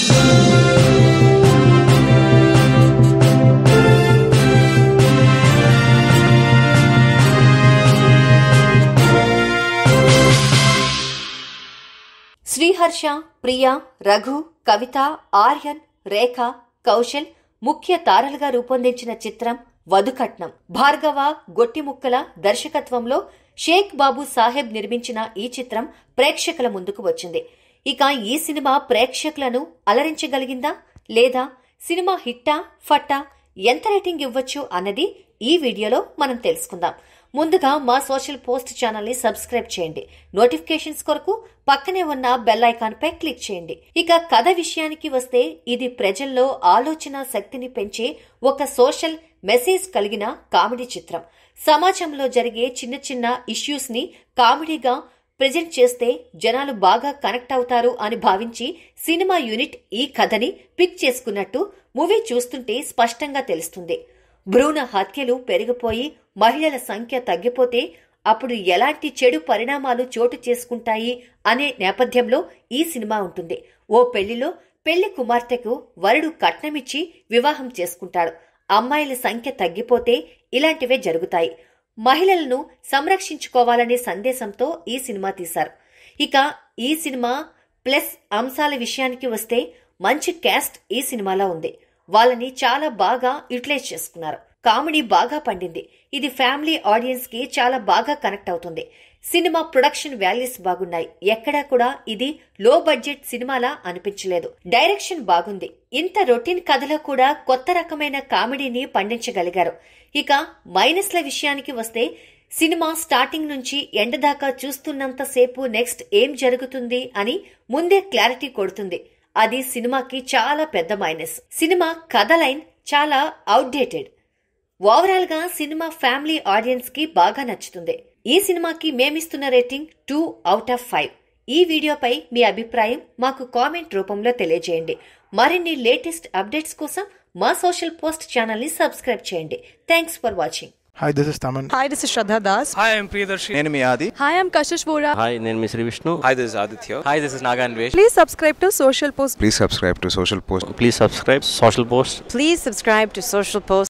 శ్రీహర్ష ప్రియా రఘు కవిత ఆర్యన్ రేఖ కౌశల్ ముఖ్య తారలుగా రూపొందించిన చిత్రం వధుకట్నం భార్గవ గొట్టిముక్కల దర్శకత్వంలో షేక్ బాబు సాహెబ్ నిర్మించిన ఈ చిత్రం ప్రేక్షకుల ముందుకు వచ్చింది ఇక ఈ సినిమా ప్రేక్షకులను అలరించగలిగిందా లేదా సినిమా హిట్టా ఫట్టా ఎంత రేటింగ్ ఇవ్వచ్చు అన్నది ఈ వీడియోలో మనం తెలుసుకుందాం ముందుగా మా సోషల్ పోస్ట్ ఛానల్ ని సబ్స్క్రైబ్ చేయండి నోటిఫికేషన్స్ కొరకు పక్కనే ఉన్న బెల్ ఐకాన్ పై క్లిక్ చేయండి ఇక కథ విషయానికి వస్తే ఇది ప్రజల్లో ఆలోచన శక్తిని పెంచే ఒక సోషల్ మెసేజ్ కలిగిన కామెడీ చిత్రం సమాజంలో జరిగే చిన్న చిన్న ఇష్యూస్ ని కామెడీగా ప్రెజెంట్ చేస్తే జనాలు బాగా కనెక్ట్ అవుతారు అని భావించి సినిమా యూనిట్ ఈ కథని పిక్ చేసుకున్నట్టు మూవీ చూస్తుంటే స్పష్టంగా తెలుస్తుంది భ్రూణ హత్యలు పెరిగిపోయి మహిళల సంఖ్య తగ్గిపోతే అప్పుడు ఎలాంటి చెడు పరిణామాలు చోటు చేసుకుంటాయి అనే నేపథ్యంలో ఈ సినిమా ఉంటుంది ఓ పెళ్లిలో పెళ్లి కుమార్తెకు వరుడు కట్నమిచ్చి వివాహం చేసుకుంటాడు అమ్మాయిల సంఖ్య తగ్గిపోతే ఇలాంటివే జరుగుతాయి మహిళలను సంరక్షించుకోవాలనే సందేశంతో ఈ సినిమా తీశారు ఇక ఈ సినిమా ప్లస్ అంశాల విషయానికి వస్తే మంచి క్యాస్ట్ ఈ సినిమాలో ఉంది వాళ్ళని చాలా బాగా యూటిలైజ్ చేసుకున్నారు కామెడీ బాగా పండింది ఇది ఫ్యామిలీ ఆడియన్స్ కి చాలా బాగా కనెక్ట్ అవుతుంది సినిమా ప్రొడక్షన్ వాల్యూస్ బాగున్నాయి ఎక్కడా కూడా ఇది లో బడ్జెట్ సినిమాలా అనిపించలేదు డైరెక్షన్ బాగుంది ఇంత రొటీన్ కథలో కూడా కొత్త రకమైన కామెడీని పండించగలిగారు ఇక మైనస్ల విషయానికి వస్తే సినిమా స్టార్టింగ్ నుంచి ఎండ్ దాకా చూస్తున్నంతసేపు నెక్స్ట్ ఏం జరుగుతుంది అని ముందే క్లారిటీ కొడుతుంది అది సినిమాకి చాలా పెద్ద మైనస్ సినిమా కథ లైన్ చాలా అవుట్డేటెడ్ ఓవరాల్ గా సినిమా ఫ్యామిలీ ఆడియన్స్ కి బాగా నచ్చుతుంది ఈ సినిమాకి మేమిస్తున్న rating two out of five ఈ వీడియోపై మీ అభిప్రాయం మాకు కామెంట్ రూపంలో తెలియజేయండి మరిన్ని లేటెస్ట్ అప్డేట్స్ కోసం మా సోషల్ పోస్ట్ ఛానల్ ని సబ్స్క్రైబ్ చేయండి thanks for watching Hi, this is Taman. Hi, this is Shraddha Das. Hi, I'm Priyadarshi. నేను మీ ఆది Hi, I'm Kashish Vora. Hi నేను మీ Shri Vishnu Hi, this is Aditya. Hi this is నాగాన్ వేష్ Please subscribe to Social Post. Please subscribe to social post please subscribe social post Please subscribe to Social Post.